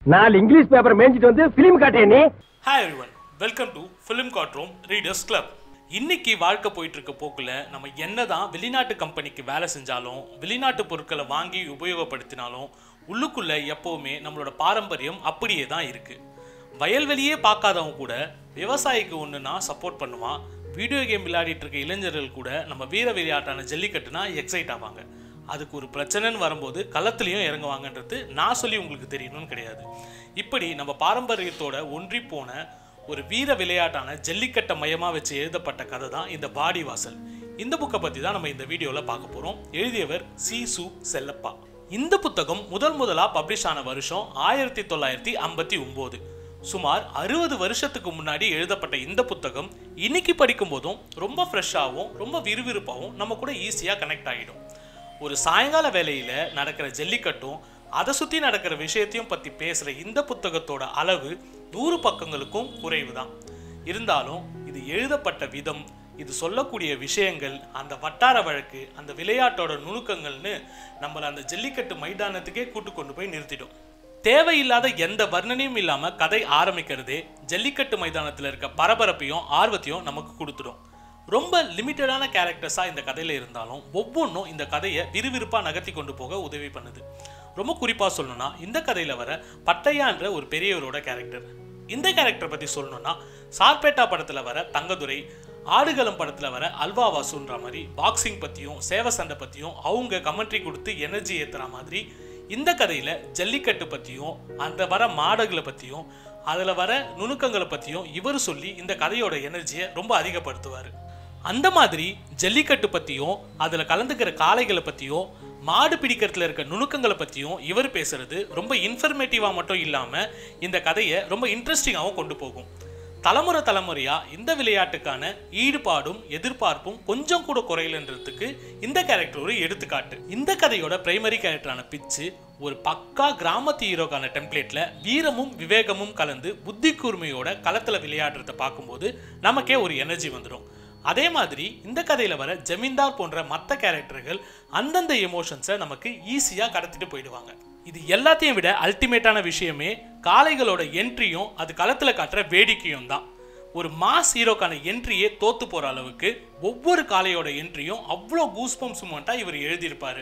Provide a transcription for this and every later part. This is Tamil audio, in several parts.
நாலு இங்கிலீஷ் பேப்பர் மேய்ஞ்சிட்டு வந்து பிலிம் காட்டிய நீ hi everyone welcome to film காட்ரோம் ரீடர்ஸ் கிளப் இன்னைக்கு வாழ்க்கை போயிட்டு இருக்க போக்குல நம்ம என்னதான் வெளிநாட்டு கம்பெனிக்கு வேலை செஞ்சாலும் வெளிநாட்டு பொருட்களை வாங்கி உபயோகப்படுத்தினாலும் உள்ளுக்குள்ள எப்பவுமே நம்மளோட பாரம்பரியம் அப்படியே தான் இருக்கு வயல்வெளியே பார்க்காதவன் கூட விவசாயிக்கு ஒன்றுனா சப்போர்ட் பண்ணுவான் வீடியோ கேம் விளையாடிட்டு இருக்க இளைஞர்கள் கூட நம்ம வீர விளையாட்டான ஜல்லிக்கட்டுனா எக்ஸைட் ஆவாங்க அதுக்கு ஒரு பிரச்சனைன்னு வரும்போது களத்துலையும் இறங்குவாங்கன்றது நான் சொல்லி உங்களுக்கு தெரியணும்னு கிடையாது இப்படி நம்ம பாரம்பரியத்தோட ஒன்றி போன ஒரு வீர விளையாட்டான ஜல்லிக்கட்டை மையமா வச்சு எழுதப்பட்ட கதை தான் இந்த வாடிவாசல் இந்த புக்கை பத்தி தான் நம்ம இந்த வீடியோல பார்க்க போறோம் எழுதியவர் சி சு செல்லப்பா இந்த புத்தகம் முதல் முதலா பப்ளிஷ் ஆன வருஷம் ஆயிரத்தி தொள்ளாயிரத்தி ஐம்பத்தி ஒன்பது சுமார் அறுபது வருஷத்துக்கு முன்னாடி எழுதப்பட்ட இந்த புத்தகம் இன்னைக்கு படிக்கும் போதும் ரொம்ப ஃப்ரெஷ்ஷாகவும் ரொம்ப விறுவிறுப்பாகவும் நம்ம கூட ஈஸியாக கனெக்ட் ஆகிடும் ஒரு சாயங்கால வேலையில நடக்கிற ஜல்லிக்கட்டும் அதை சுற்றி நடக்கிற விஷயத்தையும் பற்றி பேசுகிற இந்த புத்தகத்தோட அளவு நூறு பக்கங்களுக்கும் குறைவு தான் இருந்தாலும் இது எழுதப்பட்ட விதம் இது சொல்லக்கூடிய விஷயங்கள் அந்த வட்டார வழக்கு அந்த விளையாட்டோட நுணுக்கங்கள்னு நம்மளை அந்த ஜல்லிக்கட்டு மைதானத்துக்கே கூட்டு கொண்டு போய் நிறுத்திடும் தேவையில்லாத எந்த வர்ணனையும் இல்லாம கதை ஆரம்பிக்கிறதே ஜல்லிக்கட்டு மைதானத்தில் இருக்க பரபரப்பையும் ஆர்வத்தையும் நமக்கு கொடுத்துடும் ரொம்ப லிமிட்டடான கேரக்டர்ஸாக இந்த கதையில் இருந்தாலும் ஒவ்வொன்றும் இந்த கதையை விறுவிறுப்பாக நகர்த்தி கொண்டு போக உதவி பண்ணுது ரொம்ப குறிப்பாக சொல்லணும்னா இந்த கதையில் வர பட்டையான்ற ஒரு பெரியவரோட கேரக்டர் இந்த கேரக்டர் பற்றி சொல்லணும்னா சார்பேட்டா படத்தில் வர தங்கதுரை ஆடுகளம் படத்தில் வர அல்வா வாசுன்ற மாதிரி பாக்ஸிங் பற்றியும் சேவ சண்டை பற்றியும் அவங்க கமெண்ட்ரி கொடுத்து எனர்ஜி ஏற்றுற மாதிரி இந்த கதையில் ஜல்லிக்கட்டு பற்றியும் அந்த வர மாடுகளை பற்றியும் அதில் வர நுணுக்கங்களை பற்றியும் இவர் சொல்லி இந்த கதையோட எனர்ஜியை ரொம்ப அதிகப்படுத்துவார் அந்த மாதிரி ஜல்லிக்கட்டு பற்றியும் அதில் கலந்துக்கிற காளைகளை பற்றியும் மாடு பிடிக்கிறதுல இருக்க நுணுக்கங்களை பற்றியும் இவர் பேசுறது ரொம்ப இன்ஃபர்மேட்டிவாக மட்டும் இல்லாமல் இந்த கதையை ரொம்ப இன்ட்ரெஸ்டிங்காகவும் கொண்டு போகும் தலைமுறை தலைமுறையா இந்த விளையாட்டுக்கான ஈடுபாடும் எதிர்பார்ப்பும் கொஞ்சம் கூட குறையலன்றதுக்கு இந்த கேரக்டர் ஒரு எடுத்துக்காட்டு இந்த கதையோட பிரைமரி கேரக்டரான பிச்சு ஒரு பக்கா கிராமத்து ஹீரோக்கான டெம்ப்ளேட்ல வீரமும் விவேகமும் கலந்து புத்தி கூர்மையோட களத்துல விளையாடுறத பார்க்கும்போது நமக்கே ஒரு எனர்ஜி வந்துடும் அதே மாதிரி இந்த கதையில வர ஜமீன்தார் போன்ற மற்ற கேரக்டர்கள் அந்தந்த எமோஷன்ஸை நமக்கு ஈஸியாக கடத்திட்டு போயிடுவாங்க இது எல்லாத்தையும் விட அல்டிமேட்டான விஷயமே காளைகளோட என்ட்ரியும் அது களத்தில் காட்டுற வேடிக்கையும் தான் ஒரு மாஸ் ஹீரோக்கான என்ட்ரியே தோத்து போகிற அளவுக்கு ஒவ்வொரு காளையோட என்ட்ரியும் அவ்வளோ கூஸ்பம் சுமண்ட்டாக இவர் எழுதியிருப்பாரு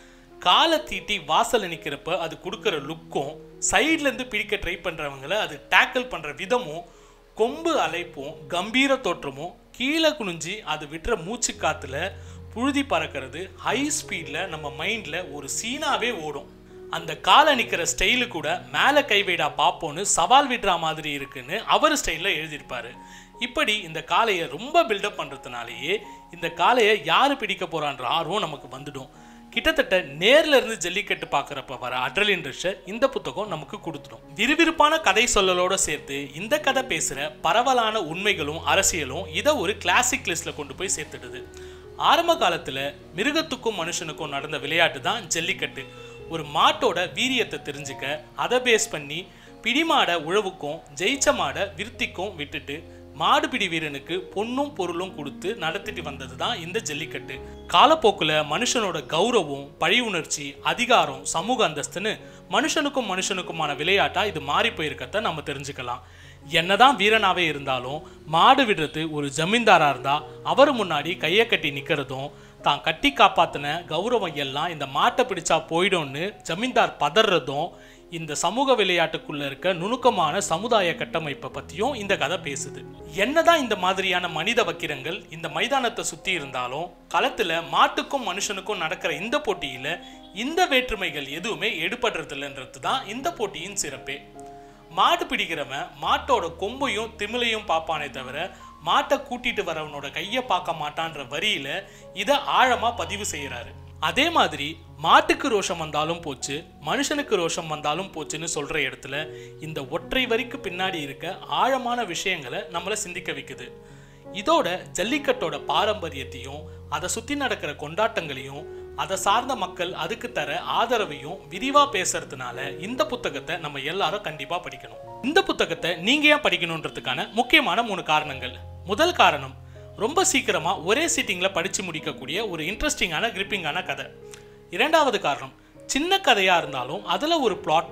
காலை தீட்டி வாசல் நிற்கிறப்ப அது கொடுக்குற லுக்கும் சைட்லேருந்து பிடிக்க ட்ரை பண்ணுறவங்கள அது டேக்கிள் பண்ணுற விதமும் கொம்பு அலைப்பும் கம்பீர தோற்றமும் கீழே குனிஞ்சி அது விட்டுற மூச்சு காத்துல புழுதி பறக்கிறது ஹை ஸ்பீடில் நம்ம மைண்டில் ஒரு சீனாவே ஓடும் அந்த காலை நிற்கிற ஸ்டைலு கூட மேலே கை வைடா பார்ப்போன்னு சவால் விடுற மாதிரி இருக்குன்னு அவர் ஸ்டைலில் எழுதியிருப்பாரு இப்படி இந்த காளையை ரொம்ப பில்டப் பண்ணுறதுனாலேயே இந்த காளையை யார் பிடிக்க போகிறான்ற ஆர்வம் நமக்கு வந்துடும் கிட்டத்தட்ட நேர்ல இருந்து ஜல்லிக்கட்டு பார்க்குறப்ப வர அட்ரலின் ரஷ்ஷை இந்த புத்தகம் நமக்கு கொடுத்துடும் விறுவிறுப்பான கதை சொல்லலோட சேர்த்து இந்த கதை பேசுகிற பரவலான உண்மைகளும் அரசியலும் இதை ஒரு கிளாசிக் லிஸ்ட்ல கொண்டு போய் சேர்த்துடுது ஆரம்ப காலத்தில் மிருகத்துக்கும் மனுஷனுக்கும் நடந்த விளையாட்டு தான் ஜல்லிக்கட்டு ஒரு மாட்டோட வீரியத்தை தெரிஞ்சுக்க அதை பேஸ் பண்ணி பிடிமாடை உழவுக்கும் ஜெயிச்ச மாடை விருத்திக்கும் விட்டுட்டு மாடுபிடி வீரனுக்கு பொன்னும் பொருளும் கொடுத்து நடத்திட்டு வந்தது தான் இந்த ஜல்லிக்கட்டு காலப்போக்கில் மனுஷனோட கௌரவம் பழி உணர்ச்சி அதிகாரம் சமூக அந்தஸ்துன்னு மனுஷனுக்கும் மனுஷனுக்குமான விளையாட்டா இது மாறி போயிருக்கத நம்ம தெரிஞ்சுக்கலாம் என்னதான் வீரனாவே இருந்தாலும் மாடு விடுறது ஒரு ஜமீன்தாரா இருந்தா அவர் முன்னாடி கையை கட்டி நிக்கிறதும் தான் கட்டி காப்பாத்தின கௌரவம் எல்லாம் இந்த மாட்டை பிடிச்சா போயிடும்னு ஜமீன்தார் பதறதும் இந்த சமூக விளையாட்டுக்குள்ள இருக்க நுணுக்கமான சமுதாய கட்டமைப்பை பத்தியும் இந்த கதை பேசுது என்னதான் இந்த மாதிரியான மனித வக்கிரங்கள் இந்த மைதானத்தை சுத்தி இருந்தாலும் களத்துல மாட்டுக்கும் மனுஷனுக்கும் நடக்கிற இந்த போட்டியில இந்த வேற்றுமைகள் எதுவுமே எடுபடுறது இல்லைன்றது தான் இந்த போட்டியின் சிறப்பே மாடு பிடிக்கிறவன் மாட்டோட கொம்பையும் திமிலையும் பார்ப்பானே தவிர மாட்டை கூட்டிட்டு வரவனோட கையை பார்க்க மாட்டான்ற வரியில இதை ஆழமா பதிவு செய்யறாரு அதே மாதிரி மாட்டுக்கு ரோஷம் வந்தாலும் போச்சு மனுஷனுக்கு ரோஷம் வந்தாலும் போச்சுன்னு சொல்ற இடத்துல இந்த ஒற்றை வரிக்கு பின்னாடி இருக்க ஆழமான விஷயங்களை நம்மளை சிந்திக்க வைக்குது இதோட ஜல்லிக்கட்டோட பாரம்பரியத்தையும் அதை சுத்தி நடக்கிற கொண்டாட்டங்களையும் அதை சார்ந்த மக்கள் அதுக்கு தர ஆதரவையும் விரிவா பேசுறதுனால இந்த புத்தகத்தை நம்ம எல்லாரும் கண்டிப்பா படிக்கணும் இந்த புத்தகத்தை நீங்க ஏன் படிக்கணுன்றதுக்கான முக்கியமான மூணு காரணங்கள் முதல் காரணம் ரொம்ப சீக்கிரமா ஒரே சீட்டிங்ல படிச்சு முடிக்கக்கூடிய ஒரு இன்ட்ரெஸ்டிங்கான கிரிப்பிங்கான கதை இரண்டாவது காரணம் சின்ன கதையா இருந்தாலும் அதுல ஒரு பிளாட் பாயிண்ட்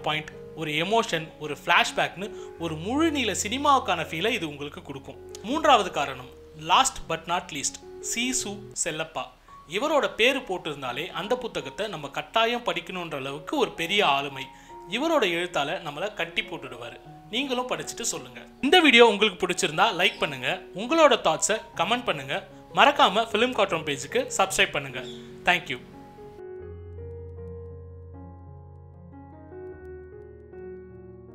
ஒரு எமோஷன் ஒரு ஃப்ளாஷ்பேக்னு ஒரு முழு நீள சினிமாவுக்கான ஃபீலை இது உங்களுக்கு கொடுக்கும் மூன்றாவது காரணம் last but not least Si Su Chellappa இவரோட பேர் போட்டிருந்தாலே அந்த புத்தகத்தை நம்ம கட்டாயம் படிக்கணுன்ற அளவுக்கு ஒரு பெரிய ஆளுமை இவரோட எழுத்தால நம்மளை கட்டி போட்டுடுவாரு நீங்களும் படிச்சுட்டு சொல்லுங்க இந்த வீடியோ உங்களுக்கு பிடிச்சிருந்தா லைக் பண்ணுங்க உங்களோட தாட்ஸை கமெண்ட் பண்ணுங்க மறக்காம ஃபிலிம் காட்ரோம் பேஜுக்கு சப்ஸ்கிரைப் பண்ணுங்க தேங்க்யூ